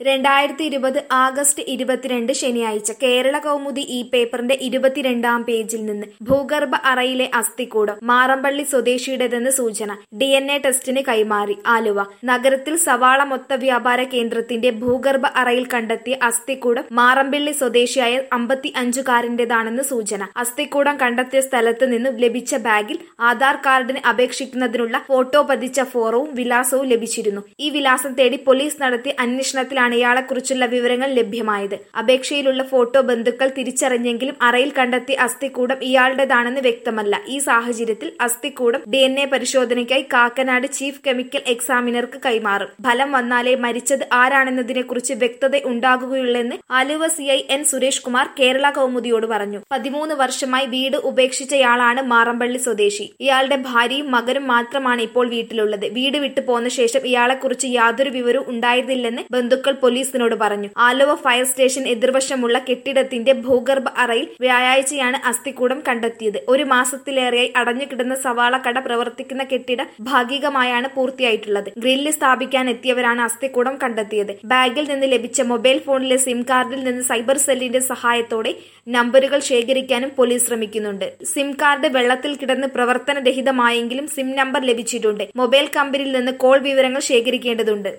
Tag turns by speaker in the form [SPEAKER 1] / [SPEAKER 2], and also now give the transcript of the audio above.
[SPEAKER 1] രണ്ടായിരത്തി ഇരുപത് ആഗസ്റ്റ് ഇരുപത്തിരണ്ട് ശനിയാഴ്ച കേരള കൗമുദി ഈ പേപ്പറിന്റെ ഇരുപത്തിരണ്ടാം പേജിൽ നിന്ന് ഭൂഗർഭ അറയിലെ അസ്ഥികൂടം മാറമ്പള്ളി സ്വദേശിയുടേതെന്ന് സൂചന ഡി എൻ എ ടെസ്റ്റിന് കൈമാറി ആലുവ നഗരത്തിൽ സവാള മൊത്ത വ്യാപാര കേന്ദ്രത്തിന്റെ ഭൂഗർഭ അറയിൽ കണ്ടെത്തിയ അസ്ഥികൂടം മാറമ്പള്ളി സ്വദേശിയായ അമ്പത്തി അഞ്ചുകാരന്റേതാണെന്ന് സൂചന അസ്ഥികൂടം കണ്ടെത്തിയ സ്ഥലത്ത് നിന്ന് ലഭിച്ച ബാഗിൽ ആധാർ കാർഡിന് അപേക്ഷിക്കുന്നതിനുള്ള ഫോട്ടോ പതിച്ച ഫോറവും വിലാസവും ലഭിച്ചിരുന്നു ഈ വിലാസം തേടി പോലീസ് നടത്തിയ അന്വേഷണത്തിലാണ് ഇയാളെക്കുറിച്ചുള്ള വിവരങ്ങൾ ലഭ്യമായത് അപേക്ഷയിലുള്ള ഫോട്ടോ ബന്ധുക്കൾ തിരിച്ചറിഞ്ഞെങ്കിലും അറയിൽ കണ്ടെത്തിയ അസ്ഥികൂടം ഇയാളുടേതാണെന്ന് വ്യക്തമല്ല ഈ സാഹചര്യത്തിൽ അസ്ഥികൂടം ഡി എൻ എ പരിശോധനയ്ക്കായി കാക്കനാട് ചീഫ് കെമിക്കൽ എക്സാമിനർക്ക് കൈമാറും ഫലം വന്നാലേ മരിച്ചത് ആരാണെന്നതിനെക്കുറിച്ച് വ്യക്തത ഉണ്ടാകുകയുള്ളെന്ന് Aluva C I N Suresh Kumar Kerala കൗമുദിയോട് പറഞ്ഞു പതിമൂന്ന് വർഷമായി വീട് ഉപേക്ഷിച്ചയാളാണ് മാറമ്പള്ളി സ്വദേശി ഇയാളുടെ ഭാര്യയും മകനും മാത്രമാണ് ഇപ്പോൾ വീട്ടിലുള്ളത് വീട് വിട്ടു പോന്ന ശേഷം ഇയാളെക്കുറിച്ച് യാതൊരു വിവരവും ഉണ്ടായിരുന്നില്ലെന്ന് ബന്ധുക്കൾ പോലീസിനോട് പറഞ്ഞു ആലുവ ഫയർ സ്റ്റേഷൻ എതിർവശമുള്ള കെട്ടിടത്തിന്റെ ഭൂഗർഭ അറയിൽ വ്യാഴാഴ്ചയാണ് അസ്ഥികൂടം കണ്ടെത്തിയത് ഒരു മാസത്തിലേറെയായി അടഞ്ഞുകിടന്ന സവാള കട പ്രവർത്തിക്കുന്ന കെട്ടിടം ഭാഗികമായാണ് പൂർത്തിയായിട്ടുള്ളത് ഗ്രില്ല് സ്ഥാപിക്കാൻ എത്തിയവരാണ് അസ്ഥികൂടം കണ്ടെത്തിയത് ബാഗിൽ നിന്ന് ലഭിച്ച മൊബൈൽ ഫോണിലെ സിം കാർഡിൽ നിന്ന് സൈബർ സെല്ലിന്റെ സഹായത്തോടെ നമ്പറുകൾ ശേഖരിക്കാനും പോലീസ് ശ്രമിക്കുന്നുണ്ട് സിം കാർഡ് വെള്ളത്തിൽ കിടന്ന് പ്രവർത്തനരഹിതമായെങ്കിലും സിം നമ്പർ ലഭിച്ചിട്ടുണ്ട് മൊബൈൽ കമ്പനിയിൽ നിന്ന് കോൾ വിവരങ്ങൾ ശേഖരിക്കേണ്ടതുണ്ട്